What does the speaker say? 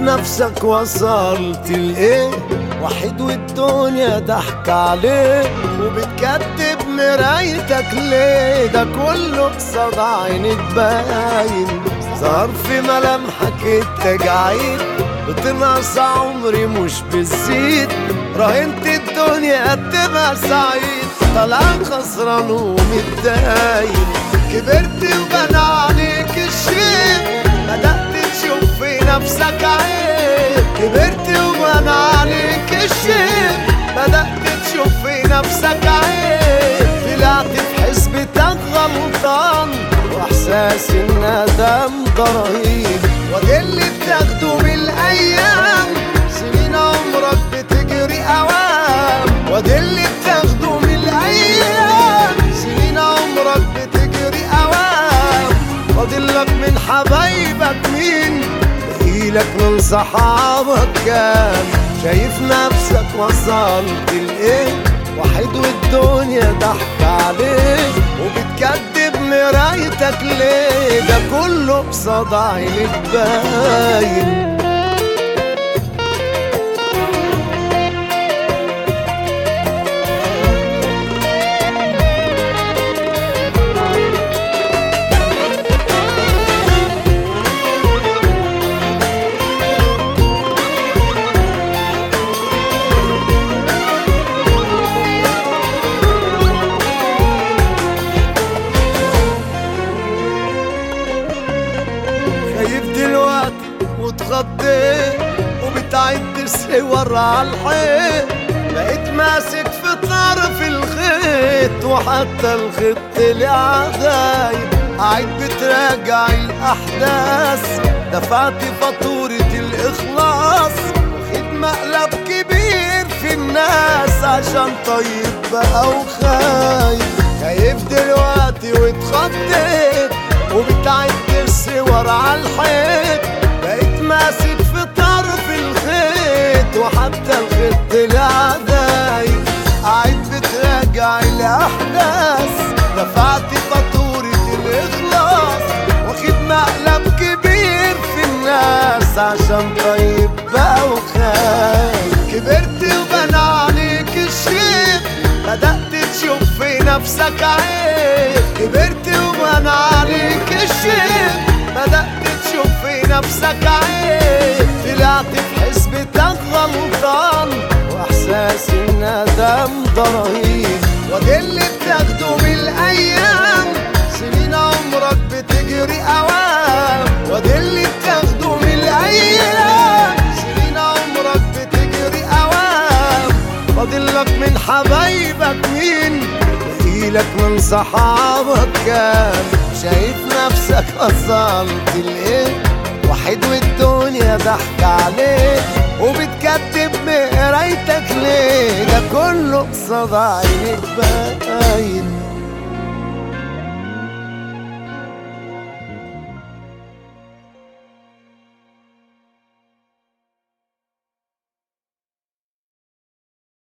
نفسك وصلت لإيه وحيد والدنيا ضحك عليك وبتكدب مرايتك ليه ده كله قصاد عينك باين ظهر في ملامحك التجاعيد بتنقص عمري مش بتزيد راهنت الدنيا تبقى سعيد طلع خسران ومتداين كبرت وبنى عليك الشيء بدأت تشوف في نفسك عيب كبرت وبنى عليك الشيء بدأت تشوف في نفسك عيب طلعت في حسبتك غلطان واحساس الندم ده رهيب وده اللي بتاخده بالايام سنين عمرك بتجري اوام وده اللي بتاخده من الايام سنين عمرك بتجري اوام فاضلك من حبايبك مين بقيلك من صحابك كام شايف نفسك وصلت لايه وحيد والدنيا ضحك عليك وبتكدب مرايتك ليه ده كله قصاد عينك باين خايف دلوقتي واتخضيت وبتعد الصور على الحيط بقيت ماسك في طرف الخيط وحتى الخيط طلع غايب قاعد بتراجع الأحداث دفعت فاتورة الإخلاص واخد مقلب كبير في الناس عشان طيب بقى وخايف خايف دلوقتي واتخضيت وبتعد الصور على الحيط بقيت ماسك في طرف الخيط وحتى الخيط طلع دايب قاعد بتراجع الاحداث دفعت فاتورة الاخلاص واخد مقلب كبير في الناس عشان طيب بقى وخايف كبرت وبنى عليك الشيب بدأت تشوف في نفسك عيب كبرت وبنى عليك الشيب بدأت تشوف في نفسك عيب طلعت في حسبتك غلطان واحساس الندم ده رهيب وده اللي بتاخده من الايام سنين عمرك بتجري اوام وده اللي بتاخده من الايام سنين عمرك بتجري اوام فاضلك من حبايبك مين بقيلك من صحابك كام شايف نفسك وصلت لايه وحيد والدنيا ضحك عليك وبتكتب مقرايتك ليه ده كله قصاد عينك باين